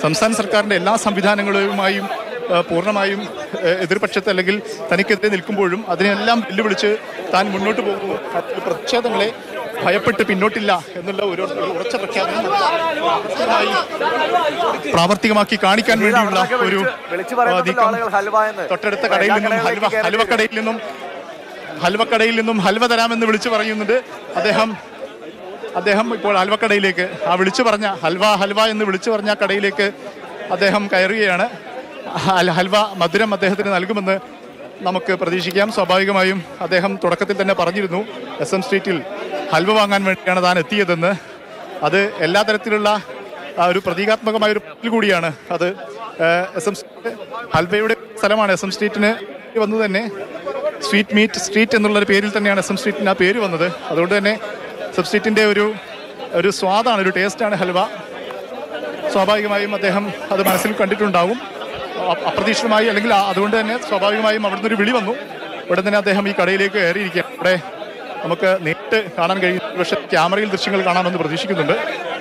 സംസ്ഥാന സർക്കാരിന്റെ എല്ലാ സംവിധാനങ്ങളുമായും ആ, പൂർണ്ണമായും ആ, എതിർപക്ഷത്ത് അല്ലെങ്കിൽ തനിക്കെതിരെ നിൽക്കുമ്പോഴും അതിനെല്ലാം വെല്ലുവിളിച്ച് താൻ മുന്നോട്ട് പോകുന്നു മറ്റ് പ്രതിഷേധങ്ങളെ ഭയപ്പെട്ട് പിന്നോട്ടില്ല എന്നുള്ള ഒരു ഒരു ഉറച്ച പ്രഖ്യാപനം കൃത്യമായി പ്രാവർത്തികമാക്കി കാണിക്കാൻ വേണ്ടിയുള്ള ഒരു വിളിച്ചു ആ, പറയുന്നുണ്ടല്ലോ നീക്കം ആളുകൾ ഹൽവ എന്ന് തൊട്ടടുത്ത കടയിൽ നിന്നും എല്ലാ ഹൽവ കടകളിലേക്ക് ഹൽവക്കടയിൽ നിന്നും ഹൽവക്കടയിൽ നിന്നും ഹൽവ തരാമെന്ന് വിളിച്ചു പറയുന്നുണ്ട് അദ്ദേഹം അദ്ദേഹം ഇപ്പോൾ ഹൽവക്കടയിലേക്ക് ആ വിളിച്ചു പറഞ്ഞ ഹൽവ ഹൽവ എന്ന് വിളിച്ചു പറഞ്ഞ ആ കടയിലേക്ക് അദ്ദേഹം കയറുകയാണ് ഹൽ- ഹൽവ മധുരം അദ്ദേഹത്തിന് നൽകുമെന്ന് നമുക്ക് പ്രതീക്ഷിക്കാം സ്വാഭാവികമായും അദ്ദേഹം തുടക്കത്തിൽ തന്നെ പറഞ്ഞിരുന്നു എസ് എം സ്ട്രീറ്റിൽ ഹൽവ വാങ്ങാൻ വേണ്ടിയാണ് താൻ എത്തിയതെന്ന് അത് എല്ലാ തരത്തിലുള്ള ആ ഒരു പ്രതീകാത്മകമായ ഒരു പദ്ധതി കൂടിയാണ് അത് എസ് എം സ്ട്രീറ്റ് ഹൽവയുടെ സ്ഥലമാണ് എസ് എം സ്ട്രീറ്റിന് വന്നു തന്നെ സ്വീറ്റ് മീറ്റ് സ്ട്രീറ്റ് എന്നുള്ള ഒരു പേരിൽ തന്നെയാണ് എസ് എം സ്ട്രീറ്റിന് ആ പേര് വന്നത് അതുകൊണ്ട് തന്നെ എസ് എം സ്ട്രീറ്റിന്റെ ഒരു ഒരു സ്വാദാണ് ഒരു ടേസ്റ്റാണ് ഹൽവ സ്വാഭാവികമായും അദ്ദേഹം അത് മനസ്സിൽ കണ്ടിട്ടുണ്ടാവും അ- അപ്രതീക്ഷിതമായി അല്ലെങ്കിൽ ആ- അതുകൊണ്ട് തന്നെ സ്വാഭാവികമായും അവിടുന്ന് ഒരു വിളി വന്നു ഉടൻ തന്നെ അദ്ദേഹം ഈ കടയിലേക്ക് കയറിയിരിക്കുക അവിടെ നമുക്ക് നേരിട്ട് കാണാൻ കഴിയും പക്ഷേ ക്യാമറയിൽ ദൃശ്യങ്ങൾ കാണാമെന്ന് പ്രതീക്ഷിക്കുന്നുണ്ട്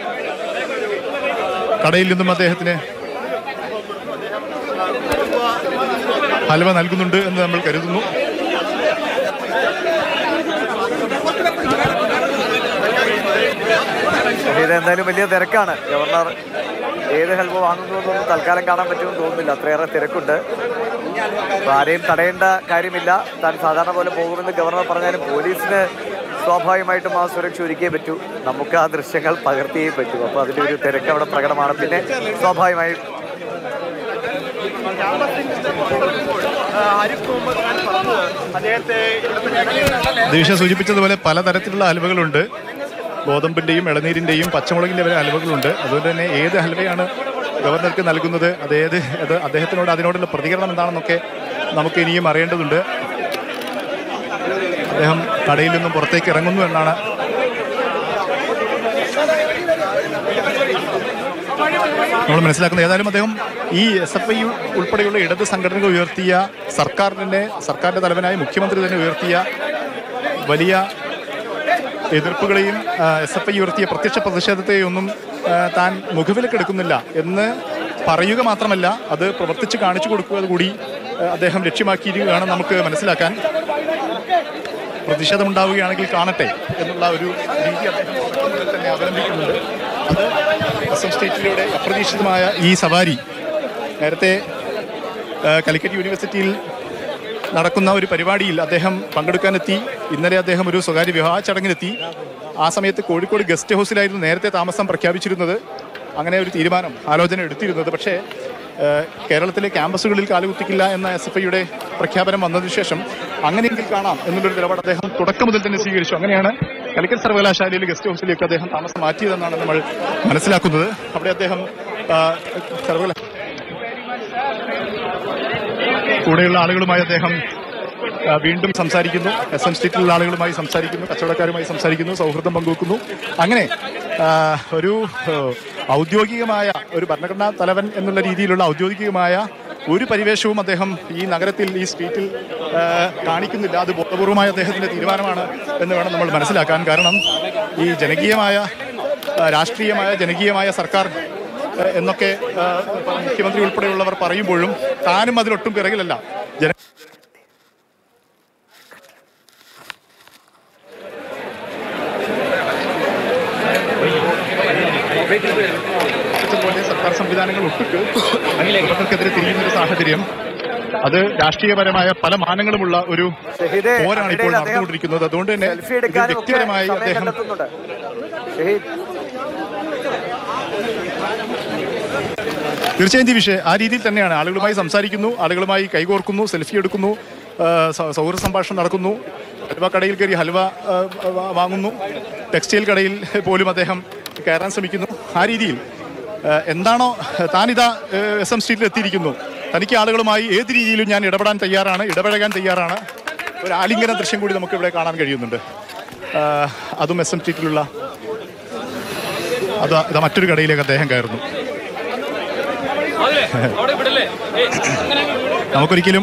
കടയിൽ നിന്നും അദ്ദേഹത്തിന് ഹൽവ നൽകുന്നുണ്ട് എന്ന് നമ്മൾ കരുതുന്നു ഇത് എന്തായാലും വലിയ തിരക്കാണ് ഗവർണർ ഏത് ഹെൽപ്പ് വാങ്ങുന്നു എന്നൊന്നും തൽക്കാലം കാണാൻ പറ്റുമെന്ന് തോന്നുന്നില്ല അത്രയേറെ തിരക്കുണ്ട് അപ്പൊ ആരെയും തടയേണ്ട കാര്യമില്ല താൻ സാധാരണ പോലെ പോകുമെന്ന് ഗവർണർ പറഞ്ഞാലും പോലീസിന് സ്വാഭാവികമായിട്ടും ആ സുരക്ഷ ഒരുക്കിയേ പറ്റൂ നമുക്ക് ആ ദൃശ്യങ്ങൾ പകർത്തിയേ പറ്റൂ അപ്പോൾ അതിൻ്റെ ഒരു തിരക്ക് അവിടെ പ്രകടമാണ് പിന്നെ സ്വാഭാവികമായും ദിവിഷ സൂചിപ്പിച്ചതുപോലെ പലതരത്തിലുള്ള ഹൽവകളുണ്ട് ഗോതമ്പിന്റെയും ഇളനീരിന്റെയും പച്ചമുളകിന്റെ വരെ ഹൽവകളുണ്ട് അതുകൊണ്ട് തന്നെ ഏത് ഹൽവയാണ് ഗവർണർക്ക് നൽകുന്നത് അത് ഏത് അത് അദ്ദേഹത്തിനോട് അതിനോടുള്ള പ്രതികരണം എന്താണെന്നൊക്കെ നമുക്ക് ഇനിയും അറിയേണ്ടതുണ്ട് അദ്ദേഹം കടയിൽ നിന്നും പുറത്തേക്ക് ഇറങ്ങുന്നു എന്നാണ് നമ്മൾ മനസ്സിലാക്കുന്നത് ഏതായാലും അദ്ദേഹം ഈ എസ് എഫ് ഐ ഉൾപ്പെടെയുള്ള ഇടത് സംഘടനകൾ ഉയർത്തിയ സർക്കാരിന്റെ സർക്കാരിന്റെ തലവനായി മുഖ്യമന്ത്രി തന്നെ ഉയർത്തിയ വലിയ എതിർപ്പുകളെയും എസ് എഫ് ഐ ഉയർത്തിയ പ്രത്യക്ഷ പ്രതിഷേധത്തെയൊന്നും ആ, താൻ മുഖവിലക്കെടുക്കുന്നില്ല എന്ന് പറയുക മാത്രമല്ല അത് പ്രവർത്തിച്ച് കാണിച്ചു കൊടുക്കുക കൂടി ആ, അദ്ദേഹം ലക്ഷ്യമാക്കിയിരിക്കുകയാണ് നമുക്ക് മനസ്സിലാക്കാൻ പ്രതിഷേധമുണ്ടാവുകയാണെങ്കിൽ കാണട്ടെ എന്നുള്ള ഒരു രീതി അദ്ദേഹം തുടക്കത്തിൽ തന്നെ അവലംബിക്കുന്നുണ്ട് അത് എസ് എം സ്റ്റേറ്റിലൂടെ അപ്രതീക്ഷിതമായ ഈ സവാരി നേരത്തെ ആ, കാലിക്കറ്റ് യൂണിവേഴ്സിറ്റിയിൽ നടക്കുന്ന ഒരു പരിപാടിയിൽ അദ്ദേഹം പങ്കെടുക്കാനെത്തി ഇന്നലെ അദ്ദേഹം ഒരു സ്വകാര്യ വിവാഹ ചടങ്ങിനെത്തി ആ സമയത്ത് കോഴിക്കോട് ഗസ്റ്റ് ഹൗസിലായിരുന്നു നേരത്തെ താമസം പ്രഖ്യാപിച്ചിരുന്നത് അങ്ങനെ ഒരു തീരുമാനം ആലോചന എടുത്തിരുന്നത് പക്ഷേ ഏഹ്, കേരളത്തിലെ ക്യാമ്പസുകളിൽ കാലുകുത്തിക്കില്ല എന്ന എസ് എഫ് ഐയുടെ പ്രഖ്യാപനം വന്നതിന് ശേഷം അങ്ങനെയെങ്കിൽ കാണാം എന്നുള്ളൊരു നിലപാട് അദ്ദേഹം തുടക്കം മുതൽ തന്നെ സ്വീകരിച്ചു അങ്ങനെയാണ് കാലിക്കറ്റ് സർവകലാശാലയിലെ ഗസ്റ്റ് ഹൗസിലേക്ക് അദ്ദേഹം താമസം മാറ്റിയതെന്നാണ് നമ്മൾ മനസ്സിലാക്കുന്നത് അവിടെ അദ്ദേഹം ആ, സർവകലാ കൂടെയുള്ള ആളുകളുമായി അദ്ദേഹം ആ, വീണ്ടും സംസാരിക്കുന്നു എസ് എം സ്ട്രീറ്റിലുള്ള ആളുകളുമായി സംസാരിക്കുന്നു കച്ചവടക്കാരുമായി സംസാരിക്കുന്നു സൗഹൃദം പങ്കുവെക്കുന്നു അങ്ങനെ ആ, ഒരു ആ, ഔദ്യോഗികമായ ഒരു ഭരണഘടനാ തലവൻ എന്നുള്ള രീതിയിലുള്ള ഔദ്യോഗികമായ ഒരു പരിവേഷവും അദ്ദേഹം ഈ നഗരത്തിൽ ഈ സ്ട്രീറ്റിൽ ആ, കാണിക്കുന്നില്ല അത് ബോധപൂർവമായ അദ്ദേഹത്തിന്റെ തീരുമാനമാണ് എന്ന് വേണം നമ്മൾ മനസ്സിലാക്കാൻ കാരണം ഈ ജനകീയമായ ആ, രാഷ്ട്രീയമായ ജനകീയമായ സർക്കാർ ഏഹ് എന്നൊക്കെ ഏഹ് മുഖ്യമന്ത്രി ഉൾപ്പെടെയുള്ളവർ പറയുമ്പോഴും താനും അതിലൊട്ടും പിറകിലല്ല ജന പോലെ സർക്കാർ സംവിധാനങ്ങൾ ഒട്ടുക്ക് ഗവർണർക്കെതിരെ തിരിയുന്ന ഒരു സാഹചര്യം അത് രാഷ്ട്രീയപരമായ പല മാനങ്ങളുമുള്ള ഒരു ഷഹീദെ, പോരാണ് ഇപ്പോൾ അതിനിടയിൽ അദ്ദേഹം നടന്നുകൊണ്ടിരിക്കുന്നത് അതുകൊണ്ട് തന്നെ സെൽഫി ഇത് എടുക്കാനും ഒക്കെ വ്യക്തിപരമായി സമയം അദ്ദേഹം കണ്ടെത്തുന്നുണ്ട് ഷഹീദ് തീർച്ചയായും ദിവിഷ് ആ രീതിയിൽ തന്നെയാണ് ആളുകളുമായി സംസാരിക്കുന്നു ആളുകളുമായി കൈകോർക്കുന്നു സെൽഫി എടുക്കുന്നു ആ, സ- സൗഹൃദ സംഭാഷണം നടക്കുന്നു ഹൽവ കടയിൽ കയറി ഹൽവ ആ, വാ- വാങ്ങുന്നു ടെക്സ്റ്റൈൽ കടയിൽ പോലും അദ്ദേഹം കയറാൻ ശ്രമിക്കുന്നു ആ രീതിയിൽ ആ, എന്താണോ താനിതാ എസ് എം സ്ട്രീറ്റിൽ എത്തിയിരിക്കുന്നു തനിക്ക് ആളുകളുമായി ഏത് രീതിയിലും ഞാൻ ഇടപെടാൻ തയ്യാറാണ് ഇടപഴകാൻ തയ്യാറാണ് ഒരു ആലിംഗന ദൃശ്യം കൂടി നമുക്ക് ഇവിടെ കാണാൻ കഴിയുന്നുണ്ട് ആ, അതും എസ് എം സ്ട്രീറ്റിലുള്ള അത് ഇതാ മറ്റൊരു കടയിലേക്ക് അദ്ദേഹം കയറുന്നു നമുക്കൊരിക്കലും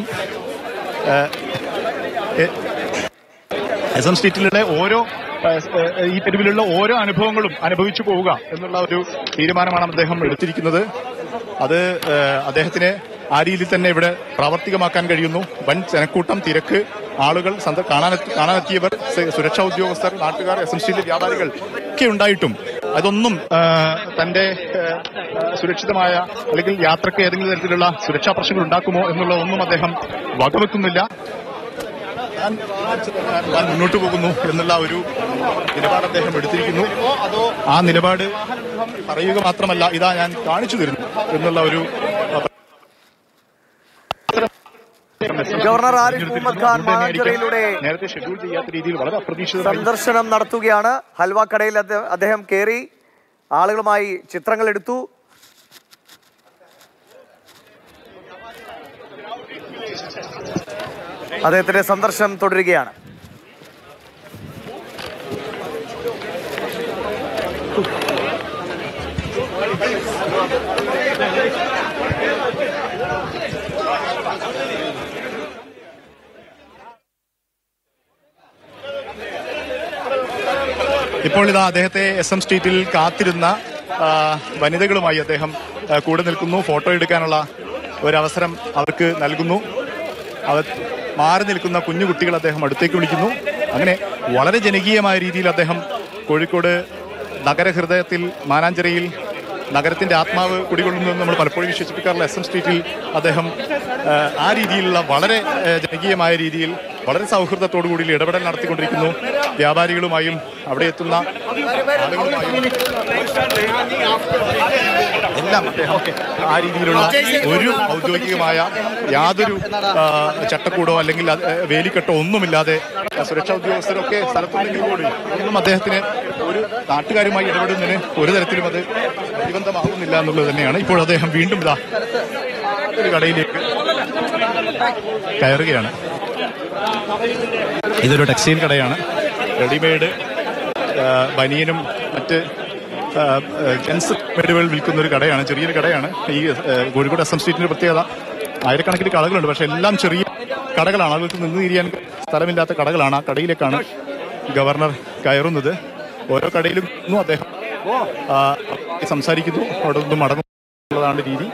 എസ് എം സ്ട്രീറ്റിലുള്ള ഓരോ ഏഹ്, ഏഹ്, ഈ തെരുവിലുള്ള ഓരോ അനുഭവങ്ങളും അനുഭവിച്ചു പോവുക എന്നുള്ള ഒരു തീരുമാനമാണ് അദ്ദേഹം എടുത്തിരിക്കുന്നത് അത് ഏഹ്, അദ്ദേഹത്തിന് ആ രീതിയിൽ തന്നെ ഇവിടെ പ്രാവർത്തികമാക്കാൻ കഴിയുന്നു വൻ ജനക്കൂട്ടം തിരക്ക് ആളുകൾ സന്ദ കാണാനെത്തി കാണാനെത്തിയവർ സ- സുരക്ഷാ ഉദ്യോഗസ്ഥർ നാട്ടുകാർ എസ് എം സിയിലെ വ്യാപാരികൾ ഒക്കെ ഉണ്ടായിട്ടും അതൊന്നും ഏഹ്, തന്റെ ഏഹ്, സുരക്ഷിതമായ അല്ലെങ്കിൽ യാത്രക്ക് ഏതെങ്കിലും തരത്തിലുള്ള സുരക്ഷാ പ്രശ്നങ്ങൾ ഉണ്ടാക്കുമോ എന്നുള്ളതൊന്നും അദ്ദേഹം വകവെക്കുന്നില്ല താൻ താൻ മുന്നോട്ട് പോകുന്നു എന്നുള്ള ഒരു നിലപാട് അദ്ദേഹം എടുത്തിരിക്കുന്നു ആ നിലപാട് പറയുക മാത്രമല്ല ഇതാ ഞാൻ കാണിച്ചു തരുന്നു എന്നുള്ള ഒരു ഗവർണർ ആരിഫ് മുഹമ്മദ് ഖാൻ മാനാഞ്ചിറയിലൂടെ നേരത്തെ ഷെഡ്യൂൾ ചെയ്യാത്ത രീതിയിൽ വളരെ അപ്രതീക്ഷിതമായി സന്ദർശനം നടത്തുകയാണ് ഹൽവ കടയിൽ അദ്ദേഹം- അദ്ദേഹം കയറി ആളുകളുമായി ചിത്രങ്ങൾ എടുത്തു അദ്ദേഹത്തിന്റെ സന്ദർശനം തുടരുകയാണ് ഇപ്പോൾ ഇതാ അദ്ദേഹത്തെ എസ് എം സ്ട്രീറ്റിൽ കാത്തിരുന്ന ആ, വനിതകളുമായി അദ്ദേഹം ആ, കൂടെ നിൽക്കുന്നു ഫോട്ടോ എടുക്കാനുള്ള ഒരവസരം അവർക്ക് നൽകുന്നു അവർ മാറി നിൽക്കുന്ന കുഞ്ഞു കുട്ടികൾ അദ്ദേഹം അടുത്തേക്ക് വിളിക്കുന്നു അങ്ങനെ വളരെ ജനകീയമായ രീതിയിൽ അദ്ദേഹം കോഴിക്കോട് നഗരഹൃദയത്തിൽ മാനാഞ്ചിറയിൽ നഗരത്തിന്റെ ആത്മാവ് കുടികൊള്ളുന്നു എന്ന് നമ്മൾ പലപ്പോഴും വിശ്വസിപ്പിക്കാറുള്ള എസ് എം സ്ട്രീറ്റിൽ അദ്ദേഹം ആ, ആ രീതിയിലുള്ള വളരെ ആ, ജനകീയമായ രീതിയിൽ വളരെ സൗഹൃദത്തോടു കൂടി ഇടപെടൽ നടത്തിക്കൊണ്ടിരിക്കുന്നു വ്യാപാരികളുമായും അവിടെ എത്തുന്ന ആളുകളുമായും എല്ലാം അദ്ദേഹം ആ രീതിയിലുള്ള ഒരു ഔദ്യോഗികമായ യാതൊരു ആ, ചട്ടക്കൂടോ അല്ലെങ്കിൽ അത്, ഏ, വേലിക്കെട്ടോ ഒന്നുമില്ലാതെ ആ, സുരക്ഷാ ഉദ്യോഗസ്ഥരൊക്കെ സ്ഥലത്തുണ്ടെങ്കിൽ കൂടി ഒന്നും അദ്ദേഹത്തിന് ഒരു നാട്ടുകാരുമായി ഇടപെടുന്നതിന് ഒരു തരത്തിലും അത് പ്രതിബന്ധമാകുന്നില്ല എന്നുള്ളത് തന്നെയാണ് ഇപ്പോൾ അദ്ദേഹം വീണ്ടും ഇതാ ഒരു കടയിലേക്ക് കയറുകയാണ് ഇതൊരു ടെക്സ്റ്റൈൽ കടയാണ് റെഡിമെയ്ഡ് ആ, ബനിയനും മറ്റ് ആ, ആ, ജെൻസ് മെഡുകൾ വിൽക്കുന്ന ഒരു കടയാണ് ചെറിയൊരു കടയാണ് ഈ ആ, കോഴിക്കോട് എസ് എം സ്ട്രീറ്റിന്റെ പ്രത്യേകത ആയിരക്കണക്കിന് കടകളുണ്ട് പക്ഷെ എല്ലാം ചെറിയ കടകളാണ് ആളുകൾക്ക് നിന്ന് തിരിയാൻ സ്ഥലമില്ലാത്ത കടകളാണ് ആ കടയിലേക്കാണ് ഗവർണർ കയറുന്നത് ഓരോ കടയിലും ഇരുന്നു അദ്ദേഹം ആ, സംസാരിക്കുന്നു അവിടെ നിന്നും മടങ്ങുന്നതാണ് രീതി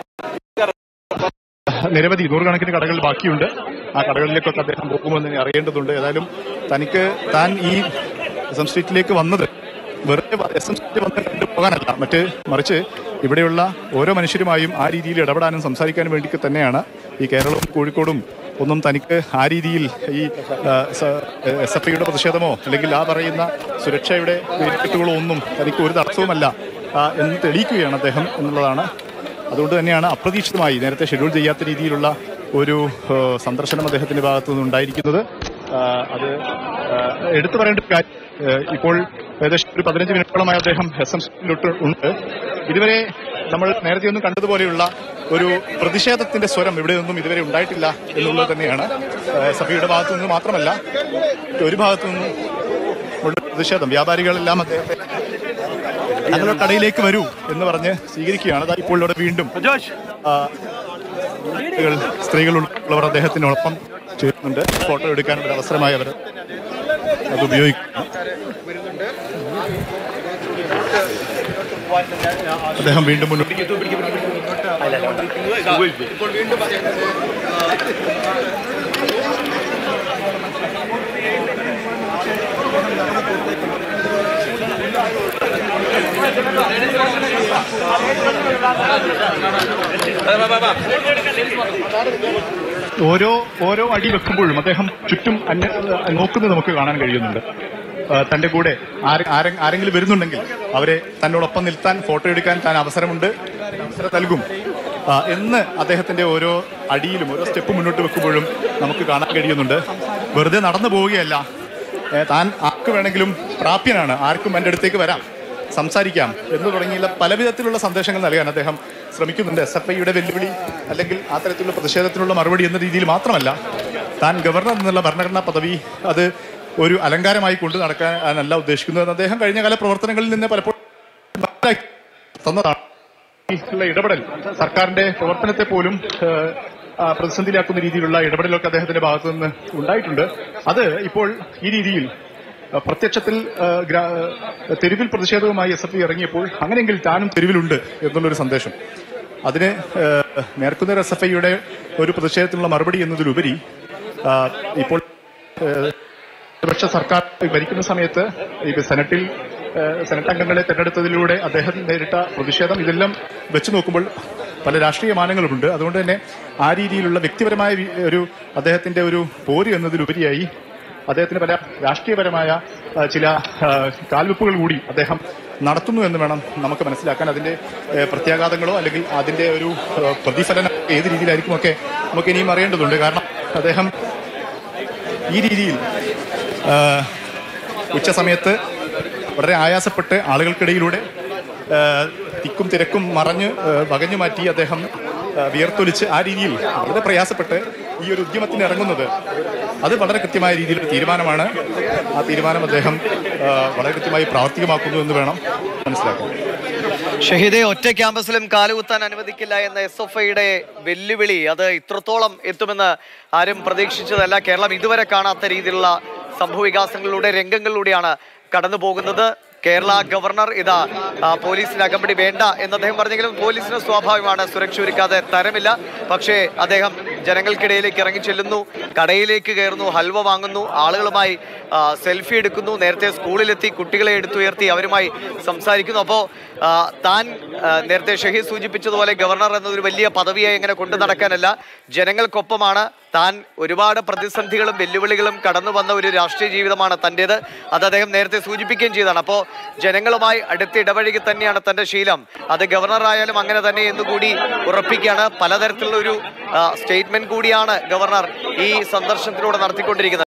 നിരവധി നൂറുകണക്കിന് കടകൾ ബാക്കിയുണ്ട് ആ കടകളിലേക്കൊക്കെ അദ്ദേഹം പോകുമെന്ന് ഇനി അറിയേണ്ടതുണ്ട് ഏതായാലും തനിക്ക് താൻ ഈ എസ് എം സ്ട്രീറ്റിലേക്ക് വന്നത് വെറുതെ എസ് എം സ്ട്രീറ്റ് വന്ന് കണ്ടു പോകാനല്ല മറ്റ് മറിച്ച് ഇവിടെയുള്ള ഓരോ മനുഷ്യരുമായും ആ രീതിയിൽ ഇടപെടാനും സംസാരിക്കാനും വേണ്ടി തന്നെയാണ് ഈ കേരളവും കോഴിക്കോടും ഒന്നും തനിക്ക് ആ രീതിയിൽ ഈ എസ് എഫ് ഐയുടെ പ്രതിഷേധമോ അല്ലെങ്കിൽ ആ പറയുന്ന സുരക്ഷയുടെ വെടിക്കെട്ടുകളോ ഒന്നും തനിക്ക് ഒരു തടസ്സവുമല്ല ആ, എന്ന് തെളിയിക്കുകയാണ് അദ്ദേഹം എന്നുള്ളതാണ് അതുകൊണ്ട് തന്നെയാണ് അപ്രതീക്ഷിതമായി നേരത്തെ ഷെഡ്യൂൾ ചെയ്യാത്ത രീതിയിലുള്ള ഒരു ആ, സന്ദർശനം അദ്ദേഹത്തിന്റെ ഭാഗത്തു നിന്ന് ഉണ്ടായിരിക്കുന്നത് ആ, അത് ആ, എടുത്തു പറയേണ്ട ഒരു കാര്യം ആ, ഇപ്പോൾ ഏകദേശം ഒരു പതിനഞ്ച് മിനിറ്റോളമായി അദ്ദേഹം എസ് എം സിയിലോട്ട് ഉണ്ട് ഇതുവരെ നമ്മൾ നേരത്തെ ഒന്നും കണ്ടതുപോലെയുള്ള ഒരു പ്രതിഷേധത്തിന്റെ സ്വരം ഇവിടെ ഒന്നും ഇതുവരെ ഉണ്ടായിട്ടില്ല എന്നുള്ളത് തന്നെയാണ് സഭയുടെ ഭാഗത്തു നിന്ന് മാത്രമല്ല ഒരു ഭാഗത്തു നിന്നും ഉള്ള പ്രതിഷേധം വ്യാപാരികളെല്ലാം അദ്ദേഹത്തെ ഞങ്ങളുടെ കടയിലേക്ക് വരൂ എന്ന് പറഞ്ഞ് സ്വീകരിക്കുകയാണ് അതാ ഇപ്പോൾ ഇവിടെ വീണ്ടും ആ, സ്ത്രീകൾ സ്ത്രീകൾ ഉൾപ്പെടെയുള്ളവർ അദ്ദേഹത്തിനോടൊപ്പം ചേരുന്നുണ്ട് ഫോട്ടോ എടുക്കാനുള്ള ഒരു അവസരമായി അവർ അത് ഉപയോഗിക്കുന്നു അദ്ദേഹം വീണ്ടും മുന്നോട്ട് ഓരോ ഓരോ അടി വെക്കുമ്പോഴും അദ്ദേഹം ചുറ്റും അന്വ നോക്കുന്നത് നമുക്ക് കാണാൻ കഴിയുന്നുണ്ട് ആ, തന്റെ കൂടെ ആരെ- ആരെ- ആരെങ്കിലും വരുന്നുണ്ടെങ്കിൽ അവരെ തന്നോടൊപ്പം നിൽത്താൻ ഫോട്ടോ എടുക്കാൻ താൻ അവസരമുണ്ട് അവസരം നൽകും ആ, എന്ന് അദ്ദേഹത്തിന്റെ ഓരോ അടിയിലും ഓരോ സ്റ്റെപ്പ് മുന്നോട്ട് വെക്കുമ്പോഴും നമുക്ക് കാണാൻ കഴിയുന്നുണ്ട് വെറുതെ നടന്നു പോവുകയല്ല ഏ, താൻ ആർക്ക് വേണമെങ്കിലും പ്രാപ്യനാണ് ആർക്കും എൻ്റെ അടുത്തേക്ക് വരാം സംസാരിക്കാം എന്ന് തുടങ്ങിയുള്ള പല വിധത്തിലുള്ള സന്ദേശങ്ങൾ നൽകാൻ അദ്ദേഹം ശ്രമിക്കുന്നുണ്ട് എസ് എഫ് ഐയുടെ വെല്ലുവിളി അല്ലെങ്കിൽ ആ തരത്തിലുള്ള പ്രതിഷേധത്തിനുള്ള മറുപടി എന്ന രീതിയിൽ മാത്രമല്ല താൻ ഗവർണർ എന്നുള്ള ഭരണഘടനാ പദവി അത് ഒരു അലങ്കാരമായി കൊണ്ടു നടക്കാനല്ല ഉദ്ദേശിക്കുന്നത് എന്ന് അദ്ദേഹം കഴിഞ്ഞ കാല പ്രവർത്തനങ്ങളിൽ നിന്ന് പലപ്പോഴും മനസ്സിലാക്കി തന്നതാണ് ഉള്ള ഇടപെടൽ സർക്കാരിന്റെ പ്രവർത്തനത്തെ പോലും ഏഹ്, ആ, പ്രതിസന്ധിയിലാക്കുന്ന രീതിയിലുള്ള ഇടപെടലൊക്കെ അദ്ദേഹത്തിന്റെ ഭാഗത്തു നിന്ന് ഉണ്ടായിട്ടുണ്ട് അത് ഇപ്പോൾ ഈ രീതിയിൽ ആ, പ്രത്യക്ഷത്തിൽ ആ, ഗ്രാ- ആ, തെരുവിൽ പ്രതിഷേധവുമായി എസ് എഫ് ഐ ഇറങ്ങിയപ്പോൾ അങ്ങനെയെങ്കിൽ താനും തെരുവിലുണ്ട് എന്നുള്ളൊരു സന്ദേശം അതിന് ഏഹ്, നേർക്കുനേർ എസ് എഫ് ഐയുടെ ഒരു പ്രതിഷേധത്തിനുള്ള മറുപടി എന്നതിലുപരി ആ, ഇപ്പോൾ ഏഹ്, പ്രതിപക്ഷ സർക്കാർ ഭരിക്കുന്ന സമയത്ത് ഈ സെനറ്റിൽ ഏഹ്, സെനറ്റ് അംഗങ്ങളെ തെരഞ്ഞെടുത്തതിലൂടെ അദ്ദേഹം നേരിട്ട പ്രതിഷേധം ഇതെല്ലാം വെച്ച് നോക്കുമ്പോൾ പല രാഷ്ട്രീയ മാനങ്ങളുമുണ്ട് അതുകൊണ്ട് തന്നെ ആ രീതിയിലുള്ള വ്യക്തിപരമായ വി- ഒരു അദ്ദേഹത്തിന്റെ ഒരു പോര് എന്നതിലുപരിയായി അദ്ദേഹത്തിന് പല രാഷ്ട്രീയപരമായ ആ, ചില ആ, കാൽവെപ്പുകൾ കൂടി അദ്ദേഹം നടത്തുന്നു എന്ന് വേണം നമുക്ക് മനസ്സിലാക്കാൻ അതിന്റെ ഏ, പ്രത്യാഘാതങ്ങളോ അല്ലെങ്കിൽ അതിന്റെ ഒരു ആ, പ്രതിഫലനം ഏത് രീതിയിലായിരിക്കും ഒക്കെ നമുക്ക് ഇനിയും അറിയേണ്ടതുണ്ട് കാരണം അദ്ദേഹം ഈ രീതിയിൽ ആ, ഉച്ച സമയത്ത് വളരെ ആയാസപ്പെട്ട് ആളുകൾക്കിടയിലൂടെ ആ, തിക്കും തിരക്കും മറഞ്ഞ് ആ, വകഞ്ഞു മാറ്റി അദ്ദേഹം ആ, വിയർത്തൊലിച്ച് ആ രീതിയിൽ വളരെ പ്രയാസപ്പെട്ട് ഈ ഒരു ഉദ്യമത്തിന് ഇറങ്ങുന്നത് അത് വളരെ കൃത്യമായ രീതിയിലൊരു തീരുമാനമാണ് ആ തീരുമാനം അദ്ദേഹം ആ, വളരെ കൃത്യമായി പ്രാവർത്തികമാക്കുന്നു എന്ന് വേണം മനസ്സിലാക്കാൻ ഷഹീദെ ഒറ്റ ക്യാമ്പസിലും കാലുകുത്താൻ അനുവദിക്കില്ല എന്ന എസ് എഫ് ഐയുടെ വെല്ലുവിളി അത് ഇത്രത്തോളം എത്തുമെന്ന് ആരും പ്രതീക്ഷിച്ചതല്ല കേരളം ഇതുവരെ കാണാത്ത രീതിയിലുള്ള സംഭവവികാസങ്ങളിലൂടെ രംഗങ്ങളിലൂടെയാണ് കടന്നു പോകുന്നത് കേരള ഗവർണർ ഇതാ ആ, പോലീസിന് അകമ്പടി വേണ്ട എന്ന് അദ്ദേഹം പറഞ്ഞെങ്കിലും പോലീസിന് സ്വാഭാവികമാണ് സുരക്ഷ ഒരുക്കാതെ തരമില്ല പക്ഷേ അദ്ദേഹം ജനങ്ങൾക്കിടയിലേക്ക് ഇറങ്ങി ചെല്ലുന്നു കടയിലേക്ക് കയറുന്നു ഹൽവ വാങ്ങുന്നു ആളുകളുമായി ആ, സെൽഫി എടുക്കുന്നു നേരത്തെ സ്കൂളിലെത്തി കുട്ടികളെ എടുത്തുയർത്തി അവരുമായി സംസാരിക്കുന്നു അപ്പോൾ താൻ ആ, നേരത്തെ ഷഹീദ് സൂചിപ്പിച്ചതുപോലെ ഗവർണർ എന്നതൊരു വലിയ പദവിയായി എങ്ങനെ കൊണ്ടു നടക്കാനല്ല ജനങ്ങൾക്കൊപ്പമാണ് താൻ ഒരുപാട് പ്രതിസന്ധികളും വെല്ലുവിളികളും കടന്നു വന്ന ഒരു രാഷ്ട്രീയ ജീവിതമാണ് തൻ്റേത് അത് അദ്ദേഹം നേരത്തെ സൂചിപ്പിക്കുകയും ചെയ്തതാണ് അപ്പോൾ ജനങ്ങളുമായി അടുത്ത് ഇടപഴകി തന്നെയാണ് തൻ്റെ ശീലം അത് ഗവർണറായാലും അങ്ങനെ തന്നെ എന്നുകൂടി ഉറപ്പിക്കുകയാണ് പലതരത്തിലുള്ള ഒരു സ്റ്റേറ്റ്മെന്റ് കൂടിയാണ് ഗവർണർ ഈ സന്ദർശനത്തിലൂടെ നടത്തിക്കൊണ്ടിരിക്കുന്നത്